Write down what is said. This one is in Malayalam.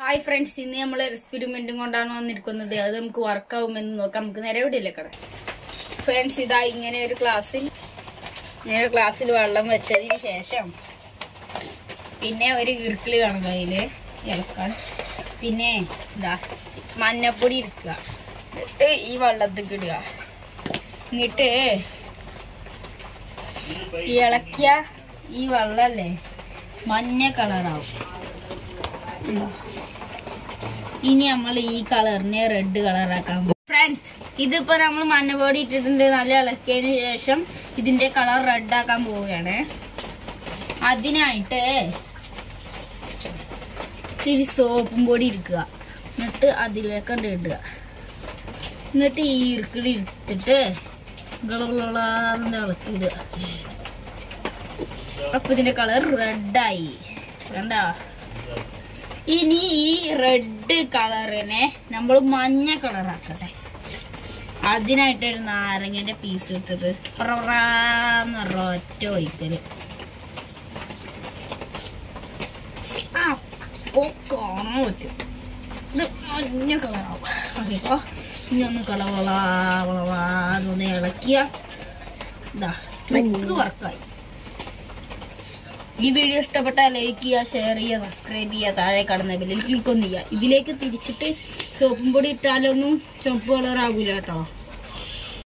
ഹായ് ഫ്രണ്ട്സ് ഇന്ന് നമ്മൾ എക്സ്പെരിമെന്റും കൊണ്ടാണ് വന്നിരിക്കുന്നത് അത് നമുക്ക് വർക്ക് ആവുമെന്ന് നോക്കാം നമുക്ക് നേരെ എവിടെയില്ല കട ഫ്രണ്ട്സ് ഇതാ ഇങ്ങനെ ഒരു ഗ്ലാസ്സിൽ ഇങ്ങനെ ഒരു ഗ്ലാസ്സിൽ വെള്ളം വെച്ചതിന് ശേഷം പിന്നെ ഒരു ഇറുക്കിളി വേണം കയ്യില് ഇളക്കാൻ പിന്നെ ഇതാ മഞ്ഞപ്പൊടി എടുക്കുക എന്നിട്ട് ഈ വെള്ളത്തേക്ക് ഇടുക എന്നിട്ട് ഇളക്കിയ ഈ വെള്ളല്ലേ മഞ്ഞ കളറാവും ഇനി നമ്മൾ ഈ കളറിനെ റെഡ് കളറാക്കാൻ പോകും ഫ്രണ്ട്സ് ഇതിപ്പോ നമ്മൾ മഞ്ഞപ്പൊടി ഇട്ടിട്ടുണ്ട് നല്ല ഇളക്കിയതിന് ശേഷം ഇതിന്റെ കളർ റെഡ് ആക്കാൻ പോവുകയാണ് അതിനായിട്ട് ഇച്ചിരി സോപ്പും പൊടി എടുക്കുക എന്നിട്ട് അതിലേക്ക് കണ്ട് ഇടുക എന്നിട്ട് ഈ ഇറുക്കിളി എടുത്തിട്ട് ഗളകളാന്ന് ഇളക്കിയിടുക അപ്പൊ ഇതിന്റെ കളർ റെഡായി കണ്ടോ ഇനി ഈ റെഡ് കളറിനെ നമ്മൾ മഞ്ഞ കളറാക്കട്ടെ അതിനായിട്ട് ഒരു നാരങ്ങന്റെ പീസ് എടുത്തിട്ട് പ്രാന്ന് പറഞ്ഞ ഒറ്റ ഒഴിക്കല് ആ, അപ്പൊ കാണാൻ പറ്റും ഇത് മഞ്ഞ കളറാവും അപ്പൊ ഇനി ഒന്ന് കളവളാ വളവാന്നൊന്ന് ഇളക്കിയ ഇതാ ട്രിക്ക് വർക്കായി ഈ വീഡിയോ ഇഷ്ടപ്പെട്ടാൽ ലൈക്ക് ചെയ്യുക ഷെയർ ചെയ്യുക സബ്സ്ക്രൈബ് ചെയ്യുക താഴെ കാണുന്ന ബെല്ലിൽ ക്ലിക്ക് ഒന്ന് ചെയ്യുക ഇതിലേക്ക് തിരിച്ചിട്ട് സോപ്പും പൊടി ഇട്ടാലൊന്നും ചുവപ്പ് കളർ ആകൂല കേട്ടോ